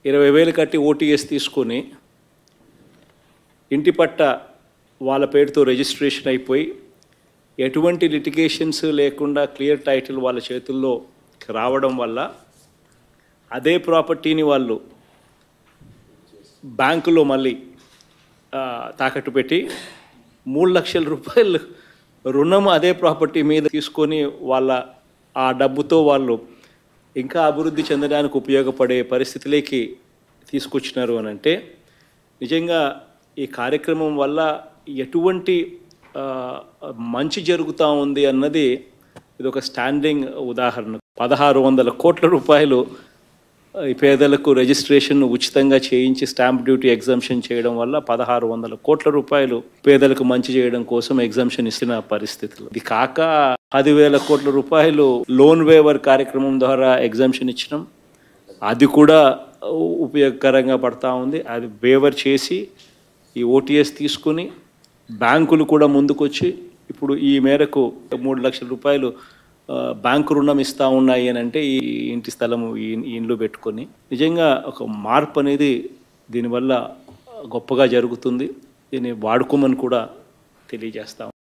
ఇరవై వేలు కట్టి ఓటీఎస్ తీసుకొని ఇంటి పట్ట వాళ్ళ పేరుతో రిజిస్ట్రేషన్ అయిపోయి ఎటువంటి లిటిగేషన్స్ లేకుండా క్లియర్ టైటిల్ వాళ్ళ చేతుల్లో రావడం వల్ల అదే ప్రాపర్టీని వాళ్ళు బ్యాంకులో మళ్ళీ ఆ, తాకట్టు పెట్టి మూడు లక్షల రూపాయలు రుణం అదే ప్రాపర్టీ మీద తీసుకొని వాళ్ళ ఆ డబ్బుతో వాళ్ళు ఇంకా అభివృద్ధి చెందడానికి ఉపయోగపడే పరిస్థితిలోకి తీసుకొచ్చినారు అని అంటే నిజంగా ఈ కార్యక్రమం వల్ల ఎటువంటి ఆ, మంచి జరుగుతూ ఉంది అన్నది ఇది ఒక స్టాండింగ్ ఉదాహరణ పదహారు వందల కోట్ల రూపాయలు ఈ పేదలకు రిజిస్ట్రేషన్ ఉచితంగా చేయించి స్టాంప్ డ్యూటీ ఎగ్జామ్షన్ చేయడం వల్ల పదహారు వందల కోట్ల రూపాయలు పేదలకు మంచి చేయడం కోసం ఎగ్జామ్షన్ ఇచ్చిన పరిస్థితులు ఇది కాక పదివేల కోట్ల రూపాయలు లోన్ వేవర్ కార్యక్రమం ద్వారా ఎగ్జామ్షన్ ఇచ్చినాం అది కూడా ఉపయోగకరంగా పడతా ఉంది అది వేవర్ చేసి ఈ ఓటీఎస్ తీసుకుని బ్యాంకులు కూడా ముందుకొచ్చి ఇప్పుడు ఈ మేరకు మూడు లక్షల రూపాయలు ఆ, బ్యాంకు రుణం ఇస్తూ ఉన్నాయి అని అంటే ఈ ఇంటి స్థలము ఈ ఈ ఇండ్లు పెట్టుకొని నిజంగా ఒక మార్పు అనేది దీనివల్ల గొప్పగా జరుగుతుంది దీన్ని వాడుకోమని కూడా తెలియజేస్తాం